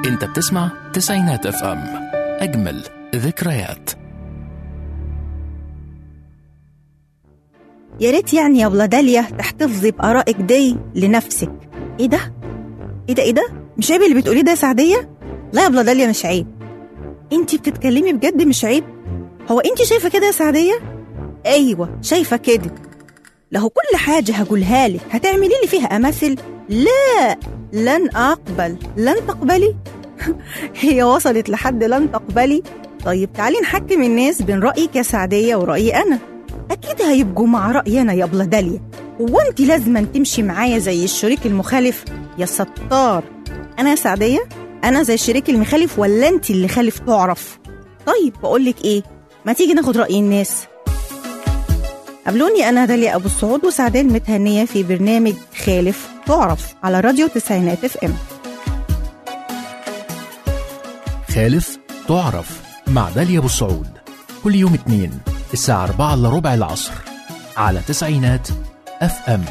انت بتسمع تسعينات اف ام اجمل ذكريات يا ريت يعني يا ابله داليا تحتفظي بارائك دي لنفسك ايه ده ايه ده ايه ده مش عيب اللي بتقوليه ده يا سعديه لا يا ابله داليا مش عيب انتي بتتكلمي بجد مش عيب هو انتي شايفه كده يا سعديه ايوه شايفه كده له كل حاجه هقولها لك هتعملي لي فيها اماثل لا لن اقبل لن تقبلي هي وصلت لحد لن تقبلي طيب تعالي نحكم الناس بين رايك يا سعديه ورايي انا اكيد هيبقوا مع رايي انا يا ابله داليا هو انت لازما تمشي معايا زي الشريك المخالف يا ستار انا يا سعديه انا زي الشريك المخالف ولا انت اللي خالف تعرف طيب بقول لك ايه ما تيجي ناخد راي الناس قابلوني انا داليا ابو السعود وسعديه المتهنيه في برنامج خالف تعرف على راديو تسعينات اف ام خالف تعرف مع داليا ابو السعود كل يوم اثنين الساعة 4 الا ربع العصر على تسعينات اف ام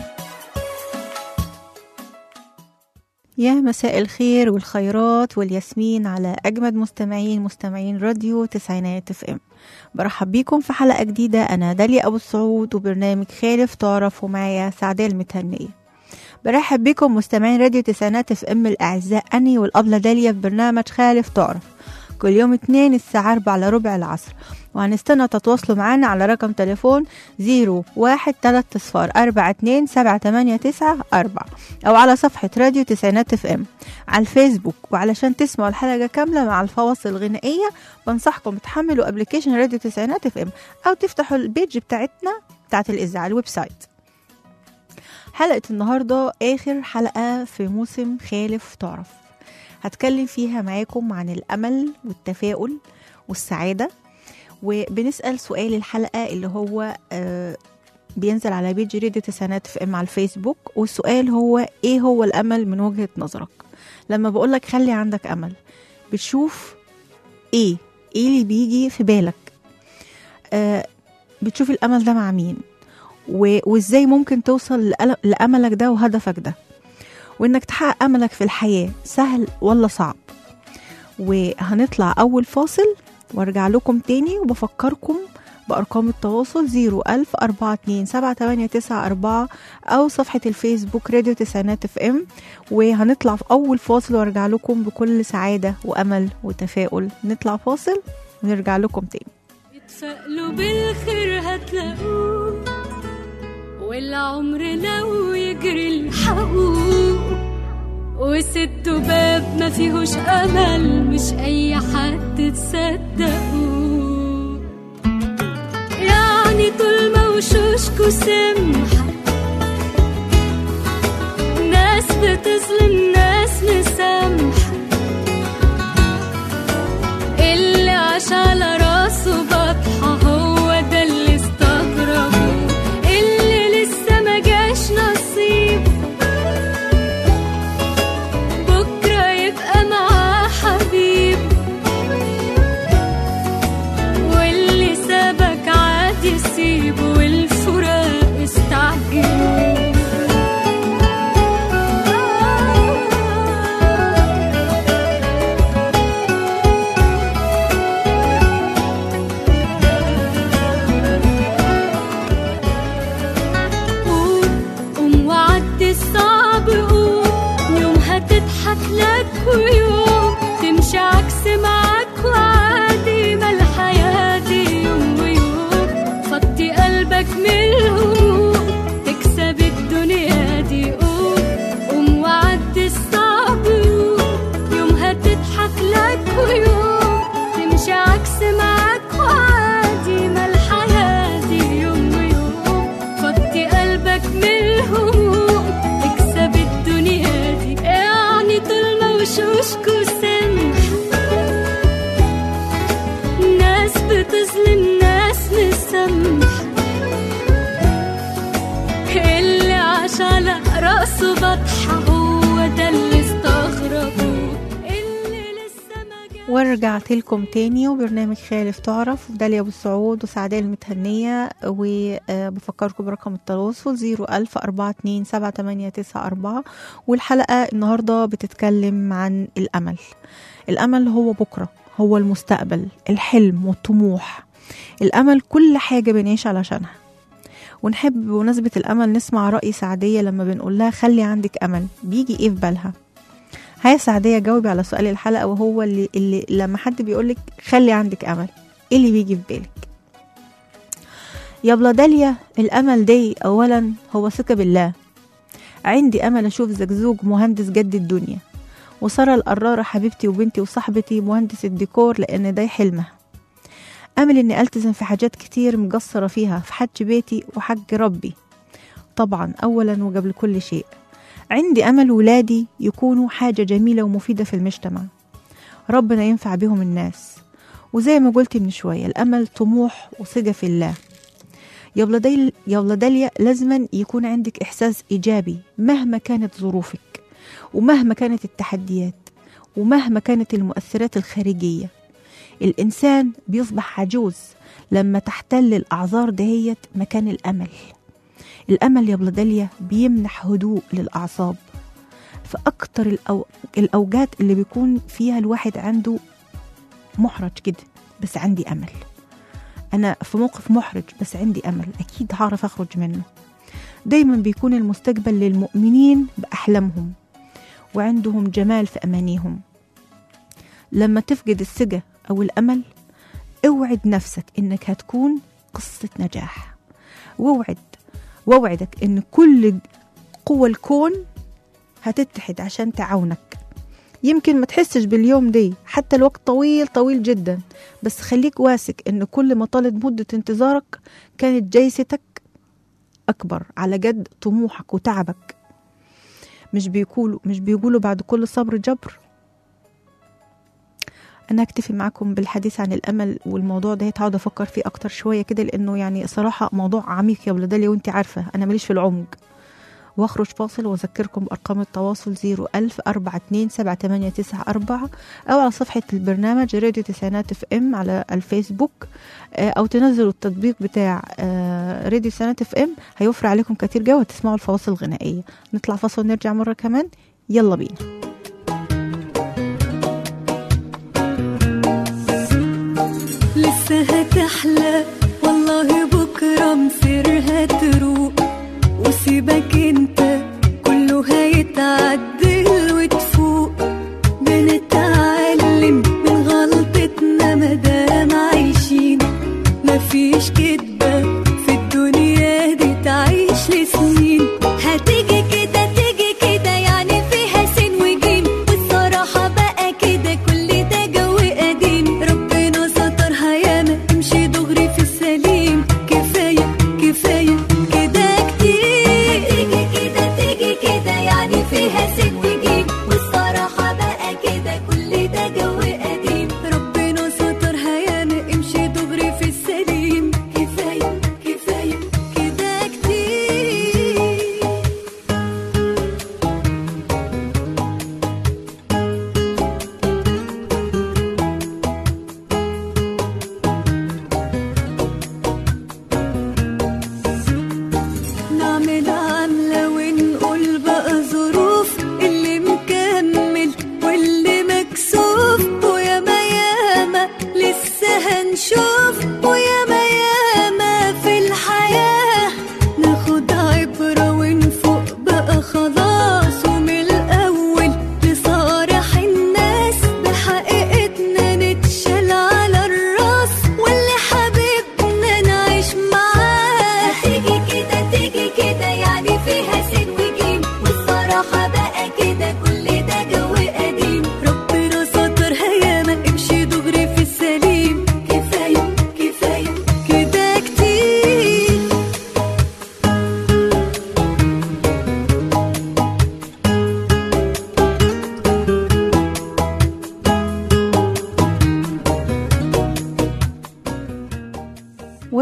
يا مساء الخير والخيرات والياسمين على أجمد مستمعين مستمعين راديو تسعينات اف ام برحب بيكم في حلقة جديدة أنا داليا أبو السعود وبرنامج خالف تعرف ومعايا سعدية المتهنية برحب بكم مستمعين راديو تسعينات اف ام الأعزاء أني والأبلة داليا في برنامج خالف تعرف كل يوم اتنين الساعة أربعة على ربع العصر وهنستنى تتواصلوا معانا على رقم تليفون زيرو واحد تلات صفار أربعة اتنين سبعة تمانية تسعة أربعة أو على صفحة راديو تسعينات اف ام على الفيسبوك وعلشان تسمعوا الحلقة كاملة مع الفواصل الغنائية بنصحكم تحملوا ابلكيشن راديو تسعينات اف ام أو تفتحوا البيج بتاعتنا بتاعت الإذاعة الويب سايت حلقة النهاردة آخر حلقة في موسم خالف تعرف هتكلم فيها معاكم عن الأمل والتفاؤل والسعادة وبنسأل سؤال الحلقة اللي هو آه بينزل على بيج راديو تسعينات في ام على الفيسبوك والسؤال هو ايه هو الامل من وجهة نظرك لما بقولك خلي عندك امل بتشوف ايه ايه اللي بيجي في بالك آه بتشوف الامل ده مع مين و- وازاي ممكن توصل لأل- لاملك ده وهدفك ده وانك تحقق املك في الحياة سهل ولا صعب وهنطلع اول فاصل وارجع لكم تاني وبفكركم بأرقام التواصل 01000 42 789 أو صفحة الفيسبوك راديو تسعينات اف ام وهنطلع في أول فاصل وارجع لكم بكل سعادة وأمل وتفاؤل نطلع فاصل ونرجع لكم تاني اتفائلوا بالخير هتلاقوه والعمر لو يجري الحقوق وسدوا باب ما فيهوش امل مش اي حد تصدقوه يعني طول ما وشوشكوا سمحة ناس بتظلم ناس مسامحة اللي عاش على راسه بطحة هو ده اللي استغربه اللي لسه ما جاش نصيب بكرة يبقى معاه حبيب واللي سابك عادي سيبه والفراق استعجل ورجعت لكم تاني وبرنامج خالف تعرف وداليا ابو السعود وسعداء المتهنية وبفكركم برقم التواصل زيرو ألف أربعة اتنين سبعة تمانية تسعة أربعة والحلقة النهاردة بتتكلم عن الأمل الأمل هو بكرة هو المستقبل الحلم والطموح الأمل كل حاجة بنعيش علشانها ونحب بمناسبة الأمل نسمع رأي سعدية لما بنقول لها خلي عندك أمل بيجي إيه في بالها هيا سعدية جاوبي على سؤال الحلقة وهو اللي, اللي لما حد بيقولك خلي عندك أمل إيه اللي بيجي في بالك يا داليا الأمل دي أولا هو ثقة بالله عندي أمل أشوف زجزوج مهندس جد الدنيا وسارة القرارة حبيبتي وبنتي وصاحبتي مهندس الديكور لأن ده حلمها أمل إني ألتزم في حاجات كتير مقصرة فيها في حج بيتي وحج ربي طبعا أولا وقبل كل شيء عندي أمل ولادي يكونوا حاجة جميلة ومفيدة في المجتمع ربنا ينفع بهم الناس وزي ما قلت من شوية الأمل طموح وثقة في الله يا ولدي يا ولداليا لازما يكون عندك إحساس إيجابي مهما كانت ظروفك ومهما كانت التحديات ومهما كانت المؤثرات الخارجية الإنسان بيصبح عجوز لما تحتل الأعذار دهيت مكان الأمل الأمل يا بلداليا بيمنح هدوء للأعصاب في أكتر الأو... الأوجات اللي بيكون فيها الواحد عنده محرج كده بس عندي أمل أنا في موقف محرج بس عندي أمل أكيد هعرف أخرج منه دايما بيكون المستقبل للمؤمنين بأحلامهم وعندهم جمال في أمانيهم لما تفقد الثقة أو الأمل اوعد نفسك إنك هتكون قصة نجاح واوعد واوعدك إن كل قوى الكون هتتحد عشان تعاونك يمكن ما تحسش باليوم دي حتى الوقت طويل طويل جدا بس خليك واثق ان كل ما طالت مدة انتظارك كانت جايزتك اكبر على قد طموحك وتعبك مش بيقولوا مش بيقولوا بعد كل صبر جبر انا اكتفي معاكم بالحديث عن الامل والموضوع ده هقعد افكر فيه اكتر شويه كده لانه يعني صراحه موضوع عميق يا ولدالي وانت عارفه انا ماليش في العمق واخرج فاصل واذكركم بارقام التواصل 01000 427 او على صفحه البرنامج راديو تسعينات اف ام على الفيسبوك او تنزلوا التطبيق بتاع راديو تسعينات اف ام هيوفر عليكم كتير جو وتسمعوا الفواصل الغنائيه نطلع فاصل ونرجع مره كمان يلا بينا لسه هتحلى والله بكرة مصيرها تروق وسيبك انت كله هيتعدل وتفوق بنتعلم من غلطتنا مادام عايشين مفيش كدبة في الدنيا دي تعيش لسنين هتيجي كده تيجي كده يعني فيها سين وجيم والصراحة بقى كده كل ده جو قديم ربنا سترها ياما امشي دغري في السليم كفاية كفاية كده كتير هتيجي كده تيجي كده يعني فيها سين وجيم والصراحة بقى كده كل ده جو قديم ربنا سترها ياما امشي دغري في السليم كفاية كفاية كده كتير نعمل عاملة ونقول بقى ظروف اللي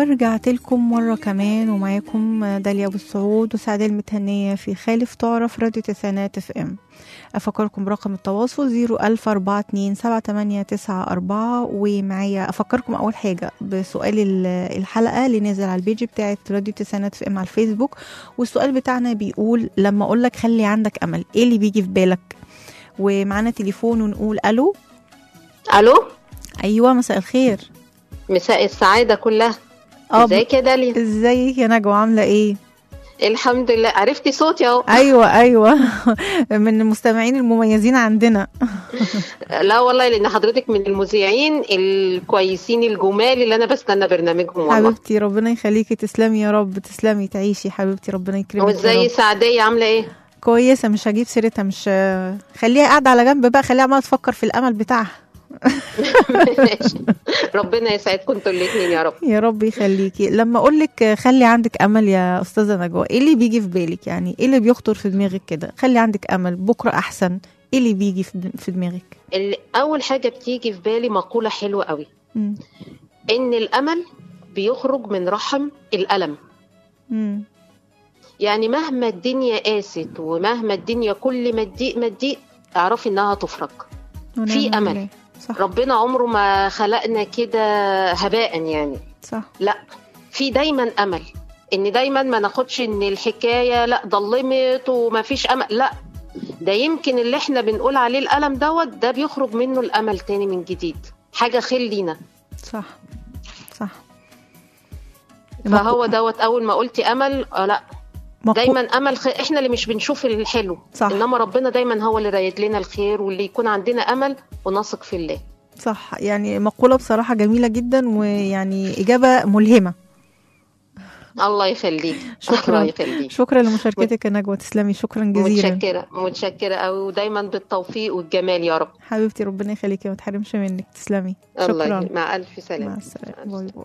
ورجعت لكم مرة كمان ومعاكم داليا أبو السعود وسعداء المتهنية في خالف تعرف راديو تسعينات اف ام أفكركم برقم التواصل زيرو ألف أربعة اتنين سبعة تمانية تسعة أربعة ومعايا أفكركم أول حاجة بسؤال ال- الحلقة اللي نازل على البيج بتاعت راديو تسعينات اف ام على الفيسبوك والسؤال بتاعنا بيقول لما أقولك خلي عندك أمل إيه اللي بيجي في بالك ومعانا تليفون ونقول ألو الو أيوة مساء الخير مساء السعاده كلها اه ازيك يا داليا ازيك يا نجوى عاملة ايه؟ الحمد لله عرفتي صوتي اهو ايوه ايوه من المستمعين المميزين عندنا لا والله لان حضرتك من المذيعين الكويسين الجمال اللي انا بستنى برنامجهم والله حبيبتي ربنا يخليكي تسلمي يا رب تسلمي تعيشي حبيبتي ربنا يكرمك يا وازاي رب. سعديه عامله ايه كويسه مش هجيب سيرتها مش خليها قاعده على جنب بقى خليها عماله تفكر في الامل بتاعها ماشي. ربنا يسعدكم انتوا الاثنين يا رب يا رب يخليكي لما اقول لك خلي عندك امل يا استاذه نجوى ايه اللي بيجي في بالك يعني ايه اللي بيخطر في دماغك كده خلي عندك امل بكره احسن ايه اللي بيجي في في دماغك ال- اول حاجه بتيجي في بالي مقوله حلوه قوي مم. ان الامل بيخرج من رحم الالم مم. يعني مهما الدنيا قاست ومهما الدنيا كل ما تضيق ما تضيق اعرفي انها تفرج في ونعم أمل. بالله. صح ربنا عمره ما خلقنا كده هباء يعني صح لا في دايما امل ان دايما ما ناخدش ان الحكايه لا ضلمت وما فيش امل لا ده يمكن اللي احنا بنقول عليه الالم دوت ده بيخرج منه الامل تاني من جديد حاجه خير لينا صح صح فهو دوت اول ما قلتي امل آه لا مقو- دايما امل خير احنا اللي مش بنشوف الحلو صح. انما ربنا دايما هو اللي رايد لنا الخير واللي يكون عندنا امل ونثق في الله صح يعني مقولة بصراحة جميلة جدا ويعني إجابة ملهمة الله يخليك شكراً. الله يخليك شكرا لمشاركتك يا نجوى تسلمي شكرا جزيلا متشكره متشكره قوي ودايما بالتوفيق والجمال يا رب حبيبتي ربنا يخليكي ما تحرمش منك تسلمي الله شكرا يخليك. مع الف مع سلامه السلامة باي باي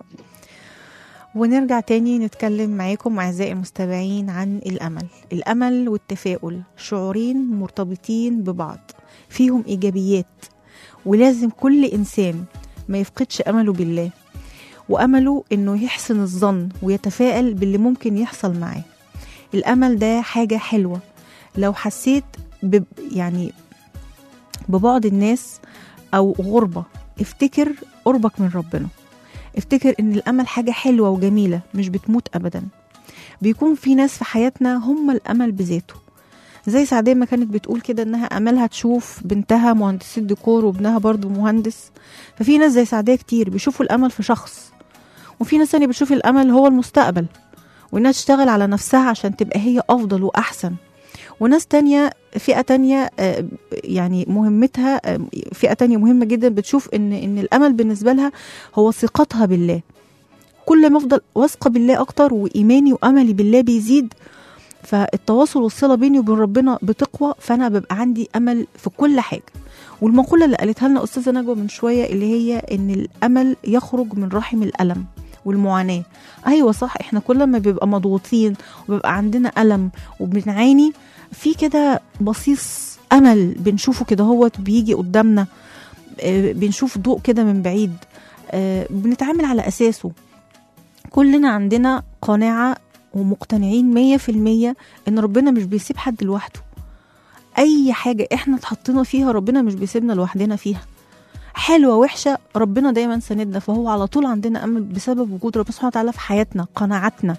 ونرجع تاني نتكلم معاكم أعزائي المستمعين عن الأمل الأمل والتفاؤل شعورين مرتبطين ببعض فيهم إيجابيات ولازم كل إنسان ما يفقدش أمله بالله وأمله إنه يحسن الظن ويتفائل باللي ممكن يحصل معاه الأمل ده حاجة حلوة لو حسيت ب يعني ببعد الناس أو غربة افتكر قربك من ربنا افتكر ان الامل حاجه حلوه وجميله مش بتموت ابدا بيكون في ناس في حياتنا هم الامل بذاته زي سعدية ما كانت بتقول كده انها املها تشوف بنتها مهندسة ديكور وابنها برضو مهندس ففي ناس زي سعدية كتير بيشوفوا الامل في شخص وفي ناس تانية بتشوف الامل هو المستقبل وانها تشتغل على نفسها عشان تبقى هي افضل واحسن وناس تانية فئة تانية آه، يعني مهمتها آه، فئة تانية مهمة جدا بتشوف ان ان الامل بالنسبة لها هو ثقتها بالله كل ما افضل واثقه بالله اكتر وايماني واملي بالله بيزيد فالتواصل والصله بيني وبين ربنا بتقوى فانا ببقى عندي امل في كل حاجه والمقوله اللي قالتها لنا استاذه نجوى من شويه اللي هي ان الامل يخرج من رحم الالم والمعاناه ايوه صح احنا كل ما بيبقى مضغوطين وبيبقى عندنا الم وبنعاني في كده بصيص امل بنشوفه كده هو بيجي قدامنا آه، بنشوف ضوء كده من بعيد آه، بنتعامل على أساسه كلنا عندنا قناعة ومقتنعين مية في المية إن ربنا مش بيسيب حد لوحده أي حاجة إحنا اتحطينا فيها ربنا مش بيسيبنا لوحدنا فيها حلوة وحشة ربنا دايما سندنا فهو على طول عندنا أمل بسبب وجود ربنا سبحانه وتعالى في حياتنا قناعتنا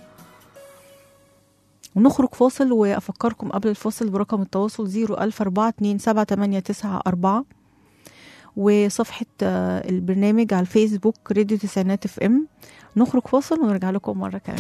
ونخرج فاصل وأفكركم قبل الفاصل برقم التواصل 004278994 وصفحة آه، البرنامج على الفيسبوك راديو تسعينات اف ام نخرج فاصل ونرجع لكم مرة كمان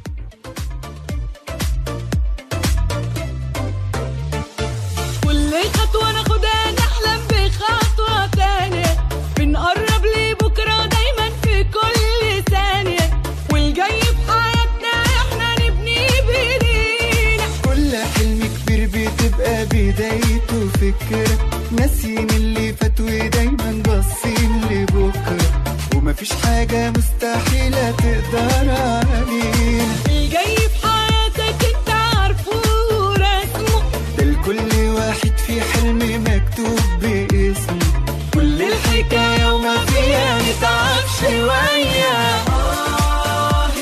كل خطوة ناخدها نحلم بخطوة تانية بنقرب لبكرة دايما في كل ثانية والجاي في حياتنا احنا نبني بايدينا كل حلم كبير بتبقى بدايته فكرة ناسيين اللي فات ودايما باصين لبكرة ومفيش حاجة مستحيلة تقدر علينا الجاي في حياتك انت عارفه ورسمه ده لكل واحد في حلم مكتوب باسمه كل الحكاية وما فيها نتعب شوية آه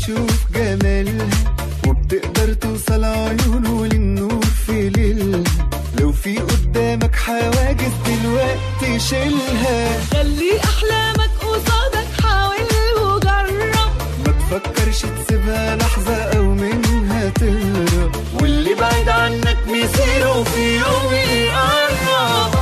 تشوف جمالها وبتقدر توصل عيونه للنور في ليلها لو في قدامك حواجز دلوقتي شيلها خلي احلامك قصادك حاول وجرب ما تفكرش تسيبها لحظة أو منها تهرب واللي بعيد عنك مصيره في يوم يقرب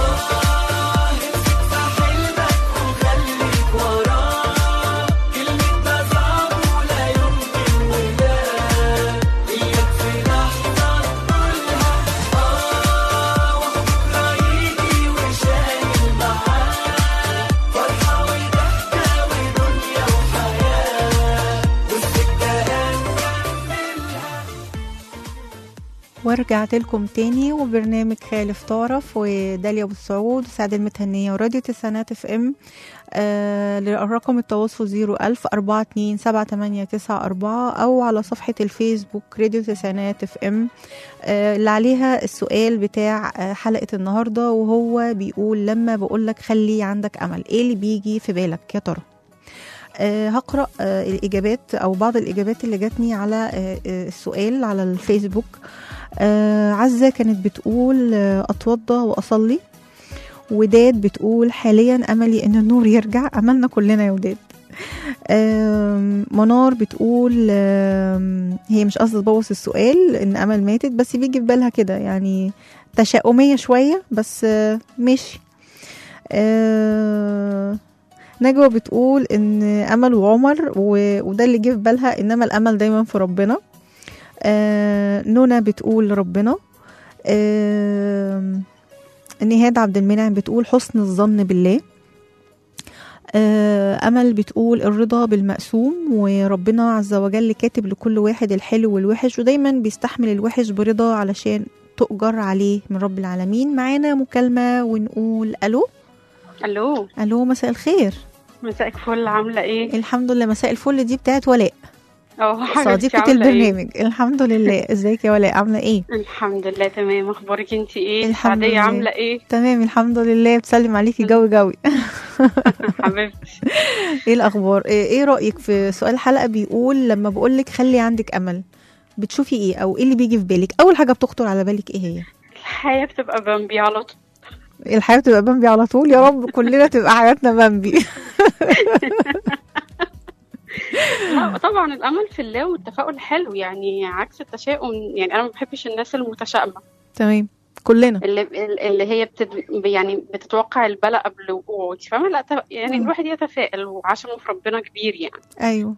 ورجعت لكم تاني وبرنامج خالف تعرف وداليا ابو السعود وسعد المتهنية وراديو تسعينات اف ام آه رقم التواصل زيرو ألف أربعة اتنين سبعة تمانية تسعة أربعة أو على صفحة الفيسبوك راديو تسعينات اف ام آه اللي عليها السؤال بتاع آه حلقة النهاردة وهو بيقول لما بقولك خلي عندك أمل ايه اللي بيجي في بالك يا ترى آه هقرأ آه الإجابات أو بعض الإجابات اللي جاتني على آه آه السؤال على الفيسبوك آه عزة كانت بتقول آه أتوضى وأصلي وداد بتقول حاليا أملي إن النور يرجع أملنا كلنا يا وداد آم، منار بتقول آم، هي مش قصدي تبوظ السؤال ان امل ماتت بس بيجي في بالها كده يعني تشاؤميه شويه بس آه، ماشي آه، نجوى بتقول ان امل وعمر و- وده اللي جه في بالها انما الامل دايما في ربنا آه، نونا بتقول ربنا آه، نهاد عبد المنعم بتقول حسن الظن بالله آه، أمل بتقول الرضا بالمقسوم وربنا عز وجل كاتب لكل واحد الحلو والوحش ودايما بيستحمل الوحش برضا علشان تؤجر عليه من رب العالمين معانا مكالمة ونقول ألو الو ألو مساء الخير مساء الفل عامله ايه الحمد لله مساء الفل دي بتاعت ولاء اه حبيبتي صديقة عاملة إيه؟ البرنامج الحمد لله ازيك يا ولاء عاملة ايه الحمد لله تمام اخبارك انت ايه الحمد سعديه لله. عامله ايه تمام الحمد لله بتسلم عليكي جوي جوي حبيبتي ايه الاخبار ايه إيه رايك في سؤال الحلقه بيقول لما بقولك خلي عندك امل بتشوفي ايه او ايه اللي بيجي في بالك اول حاجه بتخطر على بالك ايه هي الحياه بتبقى بامبي على طول الحياه بتبقى بامبي على طول يا رب كلنا تبقى حياتنا بامبي لا طبعا الامل في الله والتفاؤل حلو يعني عكس التشاؤم يعني انا ما بحبش الناس المتشائمه تمام كلنا اللي اللي هي بتد... يعني بتتوقع البلاء قبل وقوعه انت فاهمه لا ت- يعني مم. الواحد يتفائل وعشمه في ربنا كبير يعني ايوه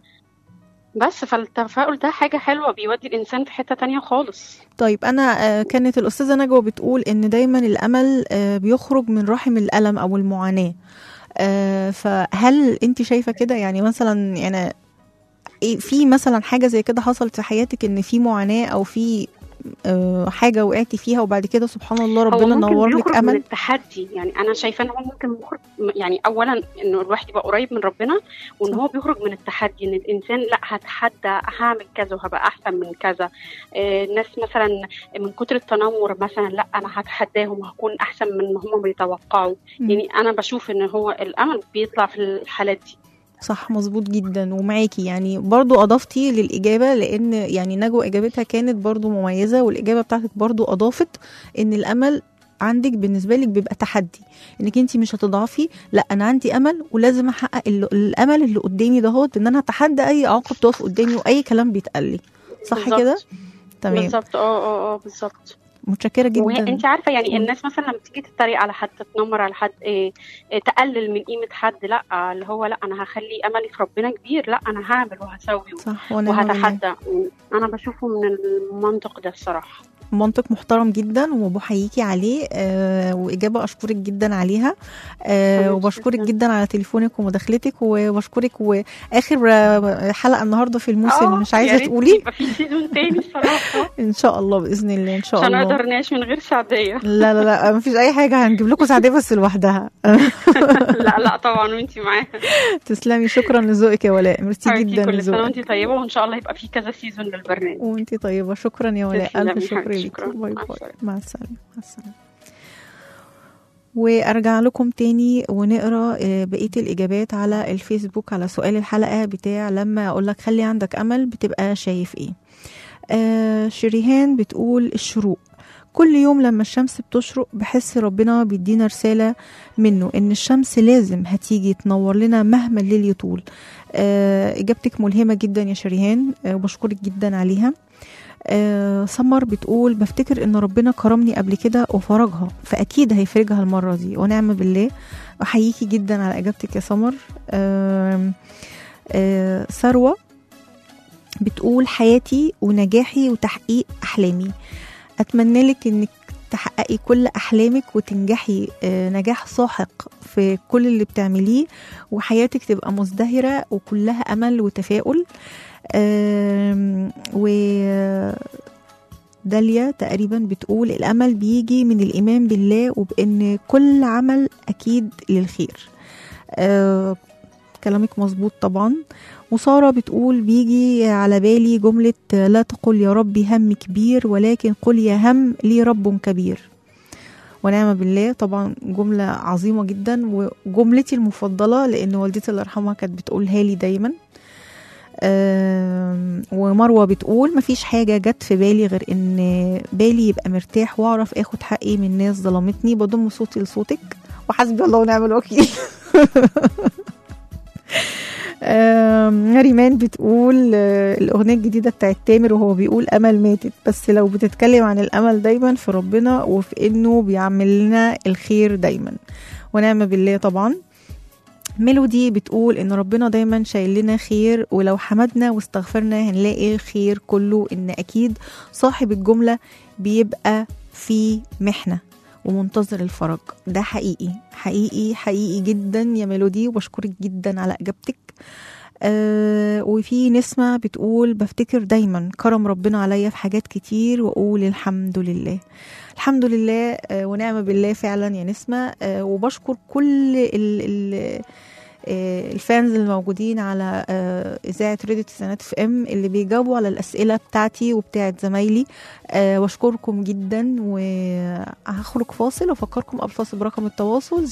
بس فالتفاؤل ده حاجه حلوه بيودي الانسان في حته تانية خالص طيب انا آه، كانت الاستاذه نجوى بتقول ان دايما الامل آه، بيخرج من رحم الالم او المعاناه آه، فهل انت شايفه كده يعني مثلا يعني إيه- في مثلا حاجه زي كده حصلت في حياتك ان في معاناه او في آه، حاجه وقعتي فيها وبعد كده سبحان الله هو ربنا ممكن نور لك بيخرج من امل التحدي يعني انا شايفه ان هو ممكن يخرج يعني اولا انه الواحد يبقى قريب من ربنا وان هو بيخرج من التحدي ان الانسان لا هتحدى هعمل كذا وهبقى احسن من كذا آه، الناس مثلا من كتر التنمر مثلا لا انا هتحداهم وهكون احسن من ما هم بيتوقعوا مم. يعني انا بشوف ان هو الامل بيطلع في الحالات دي صح مظبوط جدا ومعاكي يعني برضو اضفتي للاجابه لان يعني نجوى اجابتها كانت برضو مميزه والاجابه بتاعتك برضو اضافت ان الامل عندك بالنسبه لك بيبقى تحدي انك انت مش هتضعفي لا انا عندي امل ولازم احقق ال- الامل اللي قدامي دهوت ان انا اتحدى اي عواقب تقف قدامي واي كلام بيتقال لي صح بالظبط. كده تمام بالظبط اه اه اه بالظبط متشكره وهي جدا انت عارفه يعني مم. الناس مثلا لما تيجي تتريق على حد تتنمر على حد إيه إيه تقلل من قيمه حد لا اللي هو لا انا هخلي املي في ربنا كبير لا انا هعمل وهسوي صح ونعم بالله. وهتحدى انا بشوفه من المنطق ده الصراحه منطق محترم جدا وبحييكي عليه آه واجابه اشكرك جدا عليها آه حبيبتي وبشكرك تسلمي. جدا على تليفونك ومداخلتك وبشكرك واخر آه، حلقه النهارده في الموسم آه، مش يا عايزه ريت تقولي يبقى في سيزون تاني الصراحه ان شاء الله باذن الله ان شاء مش الله هنقدر نعيش من غير سعديه لا لا لا مفيش اي حاجه هنجيب لكم سعديه بس لوحدها لا لا طبعا وانتي معاها تسلمي شكرا لذوقك يا ولاء ميرسي حبيبتي جدا كل سنه لذوقك وانتي طيبه وان شاء الله يبقى في كذا سيزون للبرنامج وانتي طيبه شكرا يا ولاء تسلمي الف شكر حبيبتي، ليكي شكراً. باي مع باي السلامة. مع السلامه مع السلامه وارجع لكم تاني ونقرا آه، بقيه الاجابات على الفيسبوك على سؤال الحلقه بتاع لما اقول لك خلي عندك امل بتبقى شايف ايه آه شريهان بتقول الشروق كل يوم لما الشمس بتشرق بحس ربنا بيدينا رسالة منه إن الشمس لازم هتيجي تنور لنا مهما الليل يطول آه إجابتك ملهمة جدا يا شريهان آه وبشكرك جدا عليها آه سمر بتقول بفتكر ان ربنا كرمني قبل كده وفرجها فاكيد هيفرجها المره دي ونعم بالله احييكي جدا على اجابتك يا سمر آه آه ثروه بتقول حياتي ونجاحي وتحقيق احلامي اتمنى لك انك تحققي كل احلامك وتنجحي آه، نجاح ساحق في كل اللي بتعمليه وحياتك تبقى مزدهره وكلها امل وتفاؤل آم، و داليا تقريبا بتقول الامل بيجي من الايمان بالله وبان كل عمل اكيد للخير آه كلامك مظبوط طبعا وسارة بتقول بيجي على بالي جملة لا تقل يا ربي هم كبير ولكن قل يا هم لي رب كبير ونعم بالله طبعا جملة عظيمة جدا وجملتي المفضلة لأن والدتي الله يرحمها كانت بتقولها لي دايما آم، ومروة بتقول مفيش حاجة جت في بالي غير ان بالي يبقى مرتاح واعرف اخد حقي من ناس ظلمتني بضم صوتي لصوتك وحسبي الله ونعم الوكيل آم، ريمان بتقول آه، الأغنية الجديدة بتاعت تامر وهو بيقول أمل ماتت بس لو بتتكلم عن الأمل دايما في ربنا وفي إنه بيعمل لنا الخير دايما ونعم بالله طبعا ميلودي بتقول ان ربنا دايما شايل لنا خير ولو حمدنا واستغفرنا هنلاقي الخير كله ان اكيد صاحب الجملة بيبقى في محنة ومنتظر الفرج ده حقيقي حقيقي حقيقي جدا يا ميلودي وبشكرك جدا على اجابتك آه وفي نسمة بتقول بفتكر دايما كرم ربنا عليا في حاجات كتير واقول الحمد لله الحمد لله آه ونعم بالله فعلا يا نسمة آه وبشكر كل ال ال آه، الفانز الموجودين على آه، اذاعه راديو تسعينات اف ام اللي بيجاوبوا على الاسئله بتاعتي وبتاعت زمايلي آه، واشكركم جدا وهخرج فاصل وافكركم قبل الفاصل برقم التواصل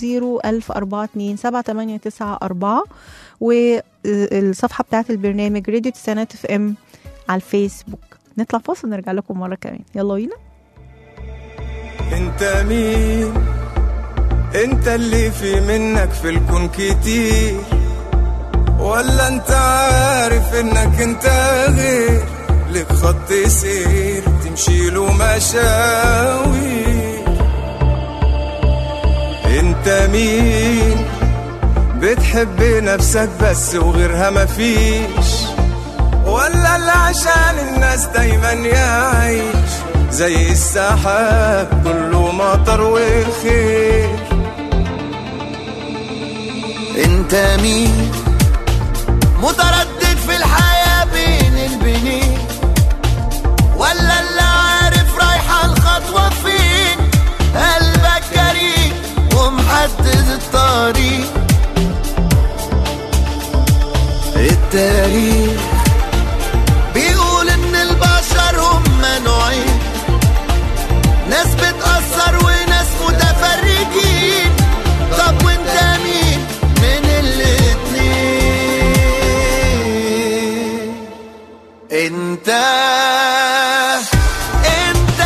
01042 والصفحه بتاعت البرنامج راديو تسعينات اف ام على الفيسبوك نطلع فاصل ونرجع لكم مره كمان يلا بينا انت مين انت اللي في منك في الكون كتير ولا انت عارف انك انت غير لك خط سير تمشي له مشاوير انت مين بتحب نفسك بس وغيرها مفيش ولا اللي عشان الناس دايما يعيش زي السحاب كله مطر وخير انت مين متردد في الحياة بين البنين ولا اللي عارف رايحة الخطوة فين قلبك جريء ومحدد الطريق التاريخ بيقول ان البشر هم نوعين ناس بتأثر وناس متفرجين طب وانت مين من الاتنين انت انت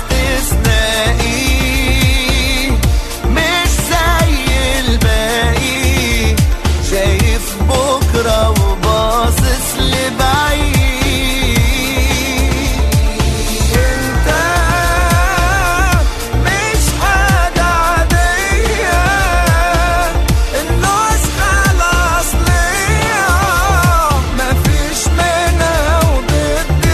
استثنائي مش زي الباقي شايف بكرة وباصص لبعيد انت مش حاجة عادية النسخة الأصلية مفيش منها وضد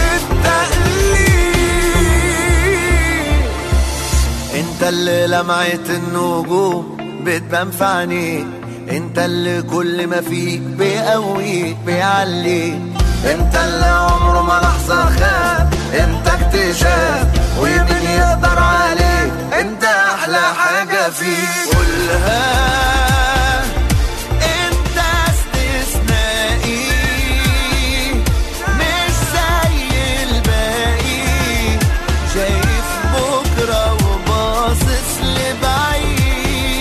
التقليد انت اللي لمعت النجوم بتبان في عينيك انت اللي كل ما فيك بيقويك بيعليك انت اللي عمره ما لحظة خاب انت اكتشاف ومين يقدر عليك انت احلى حاجة فيك قولها انت استثنائي مش زي الباقي شايف بكرة وباصص لبعيد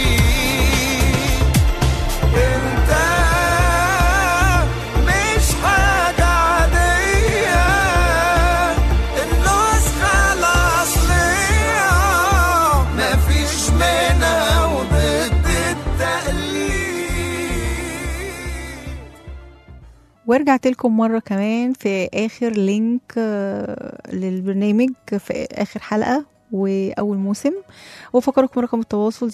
ورجعت لكم مرة كمان في آخر لينك آه، للبرنامج في آخر حلقة وأول موسم وفكركم رقم التواصل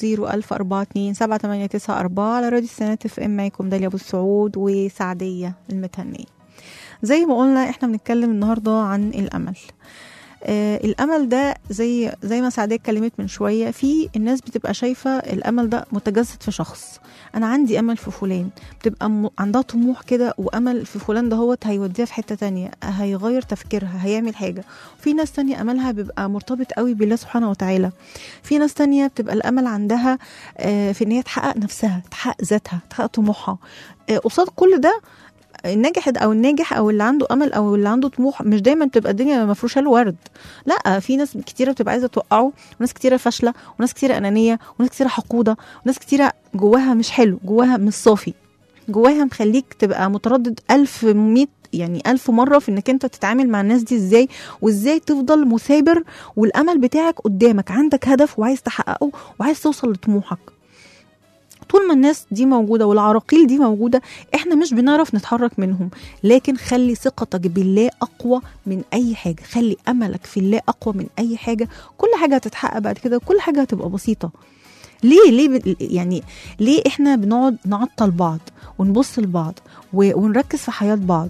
01042 على راديو السنات اف ام معاكم داليا أبو السعود وسعدية المتهنية زي ما قلنا احنا بنتكلم النهاردة عن الأمل آه الامل ده زي زي ما سعديه اتكلمت من شويه في الناس بتبقى شايفه الامل ده متجسد في شخص انا عندي امل في فلان بتبقى م... عندها طموح كده وامل في فلان ده هو هيوديها في حته تانية هيغير تفكيرها هيعمل حاجه في ناس تانية املها بيبقى مرتبط قوي بالله سبحانه وتعالى في ناس تانية بتبقى الامل عندها آه في ان هي تحقق نفسها تحقق ذاتها تحقق طموحها آه قصاد كل ده الناجح او الناجح او اللي عنده امل او اللي عنده طموح مش دايما بتبقى الدنيا مفروشه له ورد لا في ناس كتيره بتبقى عايزه توقعه وناس كتيره فاشله وناس كتيره انانيه وناس كتيره حقوده وناس كتيره جواها مش حلو جواها مش صافي جواها مخليك تبقى متردد ألف مية يعني ألف مرة في إنك أنت تتعامل مع الناس دي إزاي وإزاي تفضل مثابر والأمل بتاعك قدامك عندك هدف وعايز تحققه وعايز توصل لطموحك طول ما الناس دي موجودة والعراقيل دي موجودة احنا مش بنعرف نتحرك منهم لكن خلي ثقتك بالله أقوى من أي حاجة خلي أملك في الله أقوى من أي حاجة كل حاجة هتتحقق بعد كده كل حاجة هتبقى بسيطة ليه ليه ب- يعني ليه احنا بنقعد نعطل بعض ونبص لبعض و- ونركز في حياة بعض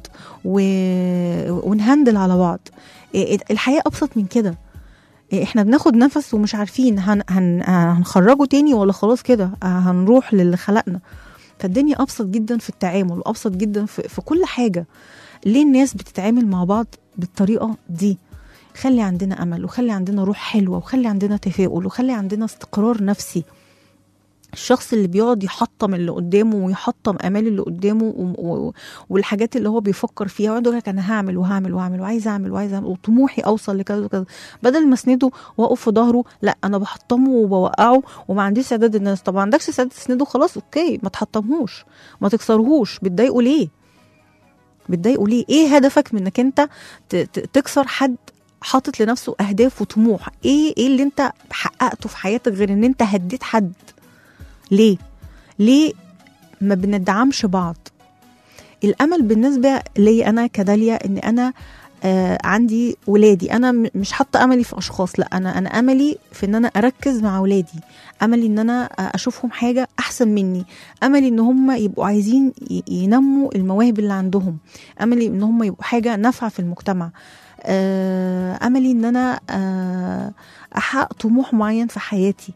و- ونهندل على بعض إيه، الحياة أبسط من كده إيه، احنا بناخد نفس ومش عارفين هن هن هنخرجه تاني ولا خلاص كده هنروح للي خلقنا فالدنيا ابسط جدا في التعامل وابسط جدا في, في كل حاجه ليه الناس بتتعامل مع بعض بالطريقه دي خلي عندنا امل وخلي عندنا روح حلوه وخلي عندنا تفاؤل وخلي عندنا استقرار نفسي الشخص اللي بيقعد يحطم اللي قدامه ويحطم امال اللي قدامه و- و- والحاجات اللي هو بيفكر فيها ويقعد يقول لك انا هعمل وهعمل وهعمل وعايز اعمل وعايز اعمل وطموحي اوصل لكذا وكذا بدل ما اسنده واقف في ظهره لا انا بحطمه وبوقعه وما عنديش استعداد الناس طب ما عندكش استعداد تسنده خلاص اوكي ما تحطمهوش ما تكسرهوش بتضايقه ليه بتضايقه ليه ايه هدفك من انك انت ت- ت- تكسر حد حاطط لنفسه اهداف وطموح ايه ايه اللي انت حققته في حياتك غير ان انت هديت حد ليه ليه ما بندعمش بعض الامل بالنسبه لي انا كداليا ان انا آه عندي ولادي انا م- مش حاطه املي في اشخاص لا انا انا املي في ان انا اركز مع ولادي املي ان انا آه، اشوفهم حاجه احسن مني املي ان هم يبقوا عايزين ي- ينموا المواهب اللي عندهم املي ان هم يبقوا حاجه نافعه في المجتمع آه، املي ان انا آه، احقق طموح معين في حياتي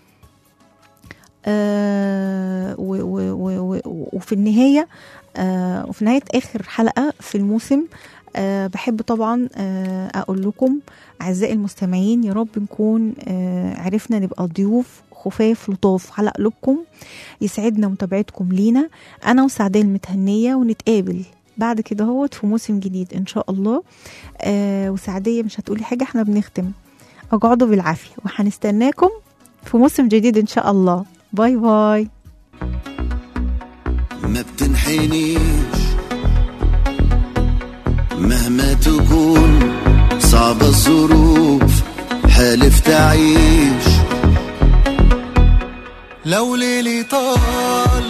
آه، و- و- و- و- وفي النهايه آه، وفي نهايه اخر حلقه في الموسم آه، بحب طبعا آه، اقول لكم اعزائي المستمعين يا رب نكون آه، عرفنا نبقى ضيوف خفاف لطاف على قلوبكم يسعدنا متابعتكم لينا انا وسعداء المتهنيه ونتقابل بعد كده هوت في موسم جديد ان شاء الله آه وسعديه مش هتقولي حاجه احنا بنختم اقعدوا بالعافيه وهنستناكم في موسم جديد ان شاء الله باي باي ما بتنحنيش مهما تكون صعبة الظروف حالف تعيش لو ليلي طال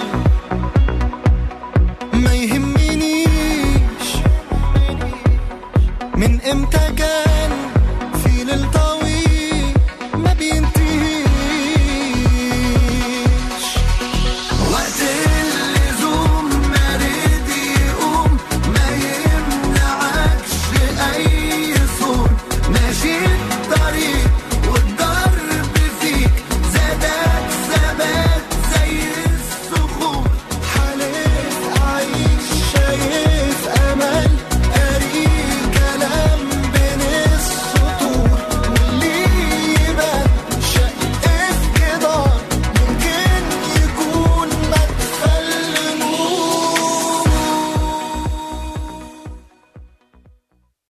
ما يهمنيش من امتى